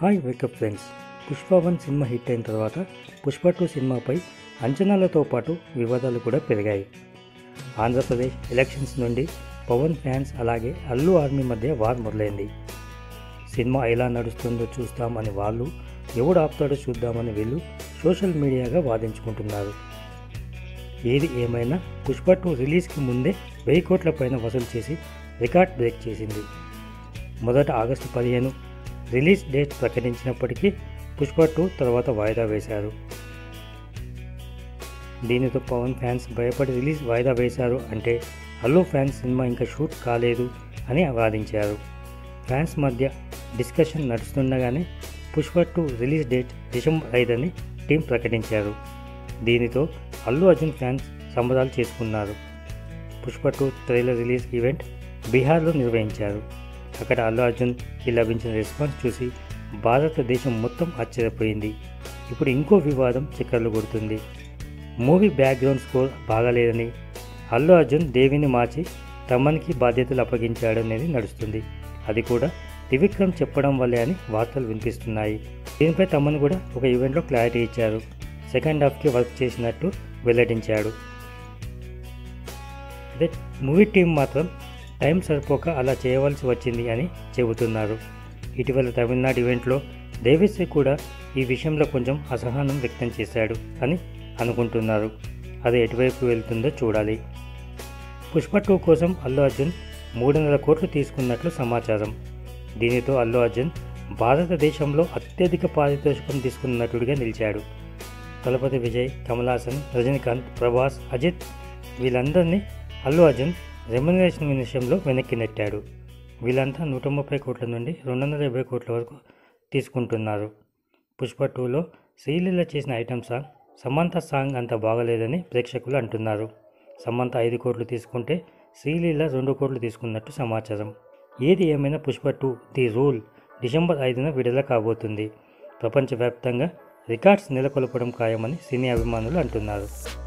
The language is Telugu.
hi welcome friends Pushpa one సినిమా హిట్ అయిన తర్వాత పుష్ప టూ సినిమాపై అంచనాలతో పాటు వివాదాలు కూడా పెరిగాయి ఆంధ్రప్రదేశ్ ఎలక్షన్స్ నుండి పవన్ ఫ్యాన్స్ అలాగే అల్లు ఆర్మీ మధ్య వార్ మొదలైంది సినిమా ఎలా నడుస్తుందో చూస్తామని వాళ్ళు ఎవడు ఆపుతాడో చూద్దామని వీళ్ళు సోషల్ మీడియాగా వాదించుకుంటున్నారు ఏది ఏమైనా పుష్ప టూ రిలీజ్కి ముందే వెయ్యి కోట్ల పైన వసూలు చేసి రికార్డ్ బ్రేక్ చేసింది మొదట ఆగస్టు పదిహేను రిలీజ్ డేట్ ప్రకటించినప్పటికీ పుష్ప టూ తర్వాత వాయిదా వేశారు దీనితో పవన్ ఫ్యాన్స్ భయపడి రిలీజ్ వాయిదా వేశారు అంటే అల్లు ఫ్యాన్స్ సినిమా ఇంకా షూట్ కాలేదు అని వాదించారు ఫ్యాన్స్ మధ్య డిస్కషన్ నడుస్తుండగానే Pushpa two release date December ఐదని టీం ప్రకటించారు దీనితో అల్లు అర్జున్ ఫ్యాన్స్ సంబరాలు చేసుకున్నారు Pushpa two trailer release event బీహార్లో నిర్వహించారు అక్కడ అల్లు అర్జున్కి లభించిన రెస్పాన్స్ చూసి భారతదేశం మొత్తం ఆశ్చర్యపోయింది ఇప్పుడు ఇంకో వివాదం చక్కర్లు కొడుతుంది మూవీ బ్యాక్గ్రౌండ్ స్కోర్ బాగాలేదని అల్లు అర్జున్ దేవిని మార్చి తమన్కి బాధ్యతలు అప్పగించాడనేది నడుస్తుంది అది కూడా త్రివిక్రమ్ చెప్పడం వల్లే అని వార్తలు వినిపిస్తున్నాయి దీనిపై తమన్ కూడా ఒక ఈవెంట్లో క్లారిటీ ఇచ్చారు సెకండ్ హాఫ్కి వర్క్ చేసినట్టు వెల్లడించాడు అదే మూవీ టీం మాత్రం టైం సరిపోక అలా చేయవలసి వచ్చింది అని చెబుతున్నారు ఇటీవల తమిళనాడు ఈవెంట్లో దేవిశ్రీ కూడా ఈ విషయంలో కొంచెం అసహనం వ్యక్తం చేశాడు అని అనుకుంటున్నారు అది ఎటువైపు వెళ్తుందో చూడాలి పుష్ప టూ కోసం అల్లు అర్జున్ మూడు వందల కోట్లు తీసుకున్నట్లు సమాచారం దీనితో అల్లు అర్జున్ భారతదేశంలో అత్యధిక పారితోషికం తీసుకున్న నటుడిగా నిలిచాడు తలపతి విజయ్ కమల్ హాసన్ రజనీకాంత్ ప్రభాస్ అజిత్ వీళ్ళందరినీ అల్లు అర్జున్ రెమ్యునరేషన్ విషయంలో వెనక్కి నెట్టాడు వీళ్ళంతా నూట ముప్పై కోట్ల నుండి రెండు వందల యాభై కోట్ల వరకు తీసుకుంటున్నారు పుష్ప టూలో శ్రీలీల చేసిన ఐటమ్ సాంగ్ సమంత సాంగ్ అంత బాగలేదని ప్రేక్షకులు అంటున్నారు సమంత ఐదు కోట్లు తీసుకుంటే శ్రీలీల రెండు కోట్లు తీసుకున్నట్టు సమాచారం ఏది ఏమైనా Pushpa two the rule December ఐదున విడుదల కాబోతుంది ప్రపంచవ్యాప్తంగా రికార్డ్స్ నెలకొల్పడం ఖాయమని సినీ అభిమానులు అంటున్నారు